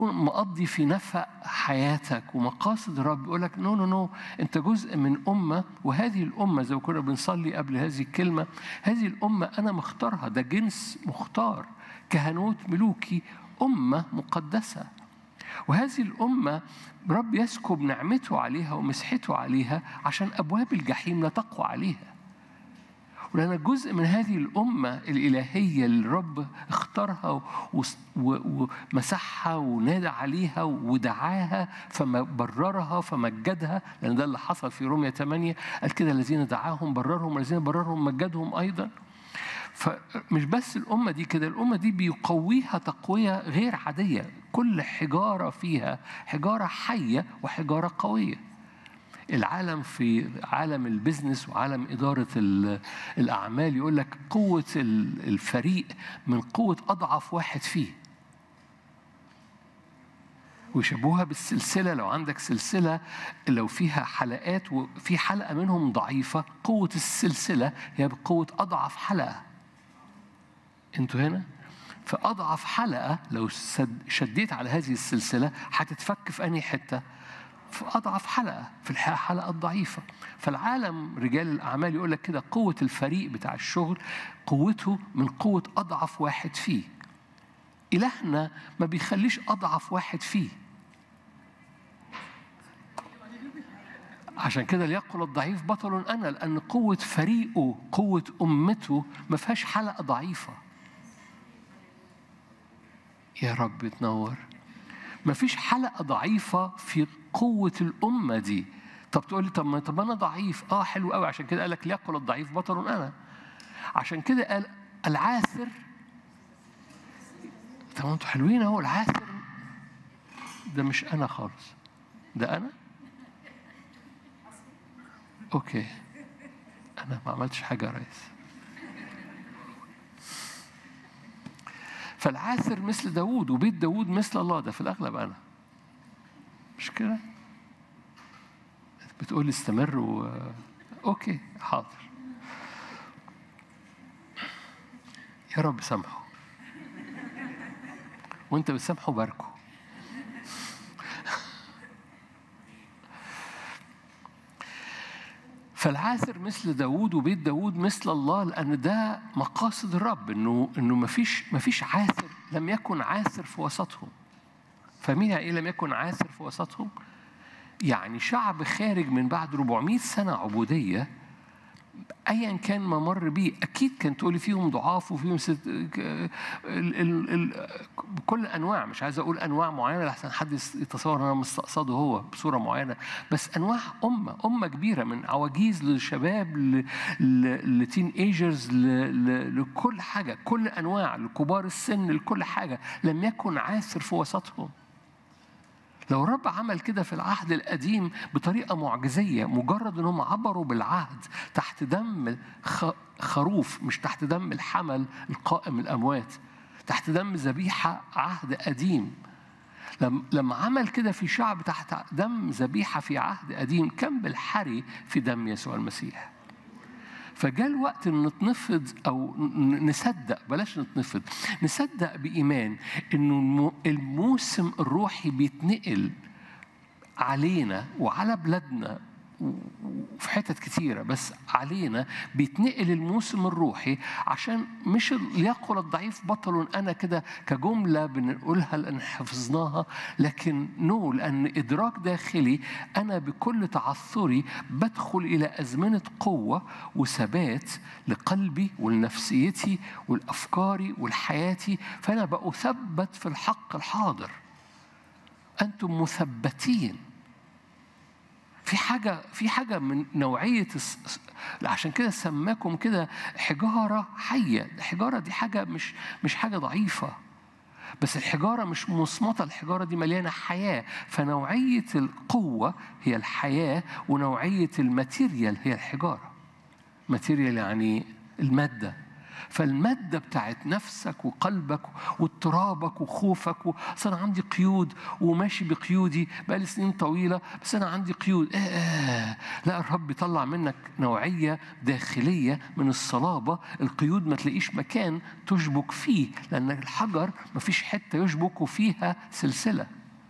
مقضي في نفق حياتك ومقاصد الرب يقول لك نو نو نو انت جزء من امه وهذه الامه زي ما كنا بنصلي قبل هذه الكلمه هذه الامه انا مختارها ده جنس مختار كهنوت ملوكي امه مقدسه وهذه الامه رب يسكب نعمته عليها ومسحته عليها عشان ابواب الجحيم لا تقوى عليها ولأن جزء من هذه الأمة الإلهية اللي الرب اختارها ومسحها ونادى عليها ودعاها فبررها فمجدها لأن ده اللي حصل في رومية 8 قال كده الذين دعاهم بررهم والذين بررهم مجدهم أيضا فمش بس الأمة دي كده الأمة دي بيقويها تقوية غير عادية كل حجارة فيها حجارة حية وحجارة قوية العالم في عالم البزنس وعالم إدارة الأعمال يقول لك قوة الفريق من قوة أضعف واحد فيه ويشبهوها بالسلسلة لو عندك سلسلة لو فيها حلقات وفي حلقة منهم ضعيفة قوة السلسلة هي بقوة أضعف حلقة أنتوا هنا؟ فأضعف حلقة لو شديت على هذه السلسلة هتتفك في أنهي حتة؟ في أضعف حلقة في الحلقة الضعيفة فالعالم رجال الأعمال يقول لك كده قوة الفريق بتاع الشغل قوته من قوة أضعف واحد فيه إلهنا ما بيخليش أضعف واحد فيه عشان كده ليقل الضعيف بطل أنا لأن قوة فريقه قوة أمته ما فيهاش حلقة ضعيفة يا رب تنور ما فيش حلقة ضعيفة في قوة الأمة دي طب تقول لي طب ما طب أنا ضعيف أه حلو قوي عشان كده قال لك ليقل الضعيف بطل أنا عشان كده قال العاثر طب انتوا حلوين اهو العاثر ده مش أنا خالص ده أنا أوكي أنا ما عملتش حاجة يا ريس فالعاثر مثل داوود وبيت داوود مثل الله ده في الأغلب أنا مش كده بتقول استمر و... أوكي حاضر يا رب سامحه وانت بتسامحه باركه فالعاثر مثل داوود وبيت داوود مثل الله لأن ده مقاصد الرب إنه إنه مفيش مفيش عاثر لم يكن عاثر في وسطهم فاهمين يعني إيه لم يكن عاثر في وسطهم؟ يعني شعب خارج من بعد 400 سنة عبودية ايا كان ما مر بيه اكيد كان تقولي فيهم ضعاف وفيهم ست... ال... ال... ال... بكل انواع مش عايز اقول انواع معينه لحسن حد يتصور ان انا مستقصده هو بصوره معينه بس انواع امه امه كبيره من عواجيز لشباب ل... ل... لتين ايجرز ل... ل... لكل حاجه كل انواع لكبار السن لكل حاجه لم يكن عاثر في وسطهم لو الرب عمل كده في العهد القديم بطريقة معجزية مجرد أنهم عبروا بالعهد تحت دم خروف مش تحت دم الحمل القائم الأموات تحت دم ذبيحة عهد قديم لما عمل كده في شعب تحت دم ذبيحة في عهد قديم كان بالحري في دم يسوع المسيح فجاء الوقت ان نتنفض او نصدق بلاش نتنفض نصدق بايمان انه الموسم الروحي بيتنقل علينا وعلى بلادنا وفي حتت كتيرة بس علينا بيتنقل الموسم الروحي عشان مش ليقل الضعيف بطل أنا كده كجملة بنقولها لأن حفظناها لكن نو لأن إدراك داخلي أنا بكل تعثري بدخل إلى أزمنة قوة وثبات لقلبي ولنفسيتي والأفكاري ولحياتي فأنا بأثبت في الحق الحاضر أنتم مثبتين في حاجة في حاجة من نوعية عشان كده سماكم كده حجارة حية، الحجارة دي حاجة مش مش حاجة ضعيفة. بس الحجارة مش مصمتة، الحجارة دي مليانة حياة، فنوعية القوة هي الحياة ونوعية الماتيريال هي الحجارة. ماتيريال يعني المادة. فالمادة بتاعت نفسك وقلبك واضطرابك وخوفك و... أصل أنا عندي قيود وماشي بقيودي بقالي سنين طويلة بس أنا عندي قيود آه آه لا الرب يطلع منك نوعية داخلية من الصلابة القيود ما تلاقيش مكان تشبك فيه لأن الحجر ما فيش حتة يشبك فيها سلسلة